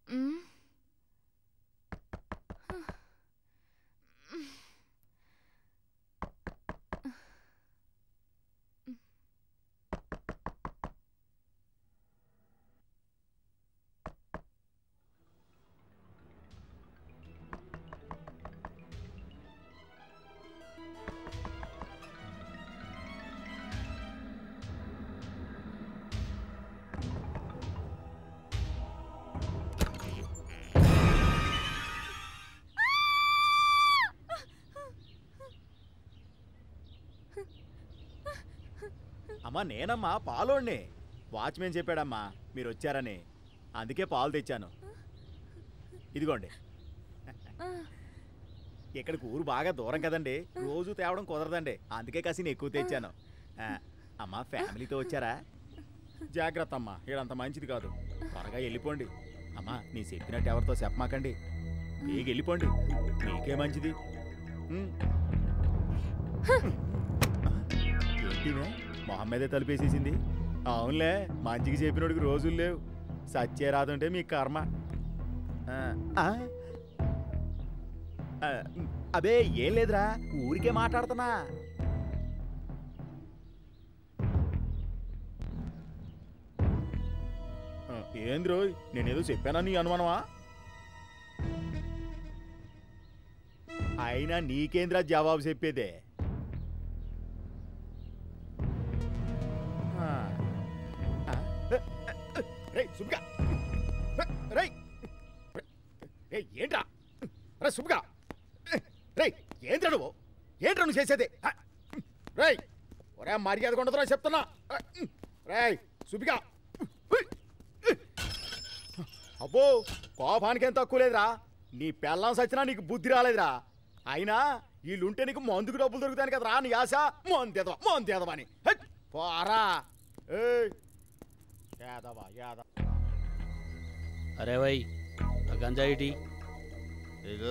మ్. అమ్మా నేనమ్మా పాలోడిని వాచ్మెన్ చెప్పాడమ్మా మీరు వచ్చారని అందుకే పాలు తెచ్చాను ఇదిగోండి ఇక్కడికి ఊరు బాగా దూరం కదండి రోజు తేవడం కుదరదండి అందుకే కాసిన ఎక్కువ తెచ్చాను ఆ, అమ్మా ఫ్యామిలీతో వచ్చారా జాగ్రత్త అమ్మా ఈడంత మంచిది కాదు త్వరగా వెళ్ళిపోండి అమ్మా నీ చెప్పినట్టు ఎవరితో చెప్పమాకండి మీకు వెళ్ళిపోండి మీకే మంచిది ఉమ్. ఏంటివే మొహమ్మదే తలిపేసేసింది అవునులే మంచిగా చెప్పినోడికి రోజులు లేవు సచ్చే రాదుంటే మీ కర్మ ఆ, ఆ? ఆ, అబే ఏం లేదురా ఊరికే మాట్లాడుతున్నా ఆ, ఏంది రోయ్ నేనేదో చెప్పానా నీ అనుమానమా అయినా నీకేంద్రా జవాబు చెప్పేదే ఆ. ఆ. రేయ్ సుబ్గా రేయ్ రేయ్ ఏంట్రా రే సుబ్గా రేయ్ ఏంట్రా నువ్వు ఏంట్రా నువ్వు చేసేది ఆ. రేయ్ ఒరే మర్యాద కొండదురా చెప్తున్నా రేయ్ సుబిగా అబ్బో కోపానికేం తక్కువ లేదురా నీ పెళ్ళం సచ్చినా నీకు బుద్ధి రాలేదురా అయినా వీళ్ళుంటే నీకు మందుకు డబ్బులు దొరుకుతాను కదరా నీ ఆశ మందేదవా మందేదవా అని హెట్, పోరా ఏయ్ యాదవా యాదవ अरे भाई गंजा टी ఇగో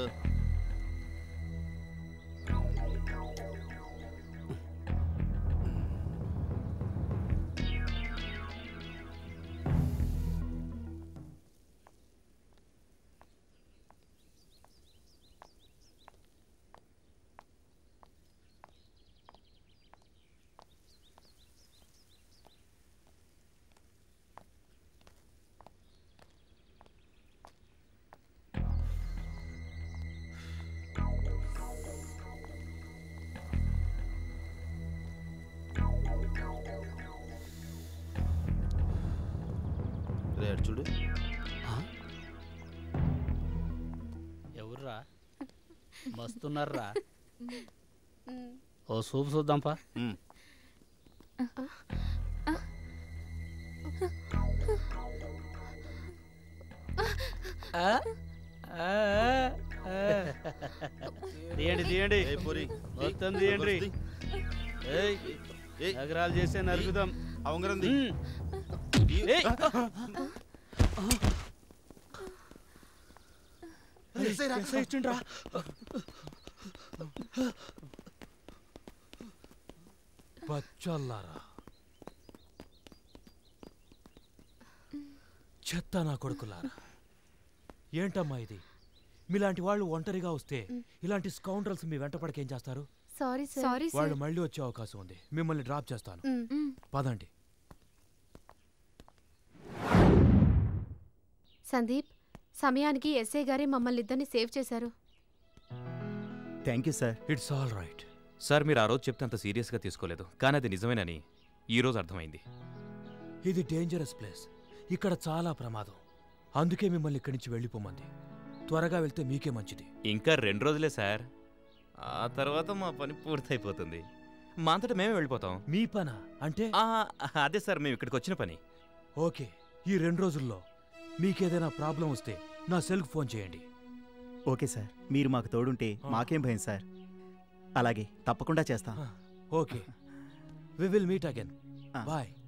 రే అటు చూడు ఎవర్రా మస్తున్నారా ఓ సూప్ చూద్దాంపా ఉమ్. తీయండి తీయండి ఏయ్ పూరి మొత్తం తీయండి ఏయ్ ఏయ్ నగరాలు చేస్తే నరుకుదాం అవంగరంది ఉమ్. ఏయ్. ఎస్ఐ ఇచ్చిండ్రా బచ్చల్లారా చెత్త నా కొడుకులారా ఏంటమ్మా ఇది మీలాంటి వాళ్ళు ఒంటరిగా వస్తే ఇలాంటి స్కౌండ్రల్స్ మీ వెంట పడకేం చేస్తారు సారీ సార్ సారీ వాళ్ళు మళ్ళీ వచ్చే అవకాశం ఉంది మిమ్మల్ని డ్రాప్ చేస్తాను పదండి సందీప్ సమయానికి ఎస్ఐ గారే మమ్మల్ని ఇద్దరిని సేవ్ చేశారు thank you sir it's all right sir మీరు ఆ రోజు చెప్తే అంత సీరియస్గా తీసుకోలేదు కానీ అది నిజమేనని ఈ రోజు అర్థమైంది ఇది డేంజరస్ ప్లేస్ ఇక్కడ చాలా ప్రమాదం అందుకే మిమ్మల్ని ఇక్కడి నుంచి వెళ్ళిపోమంది త్వరగా వెళ్తే మీకే మంచిది ఇంకా రెండు రోజులే సార్ ఆ తర్వాత మా పని పూర్తయిపోతుంది మా అంతటా మేమే వెళ్ళిపోతాం మీ పన అంటే ఆ, అదే సార్ మేము ఇక్కడికి వచ్చిన పని ఓకే ఈ రెండు రోజుల్లో మీకేదైనా ప్రాబ్లం వస్తే నా సెల్కి ఫోన్ చేయండి ఓకే సార్ మీరు మాకు తోడుంటే ఆ. మాకేం భయం సార్ అలాగే తప్పకుండా చేస్తాం okay we will meet again ah. Bye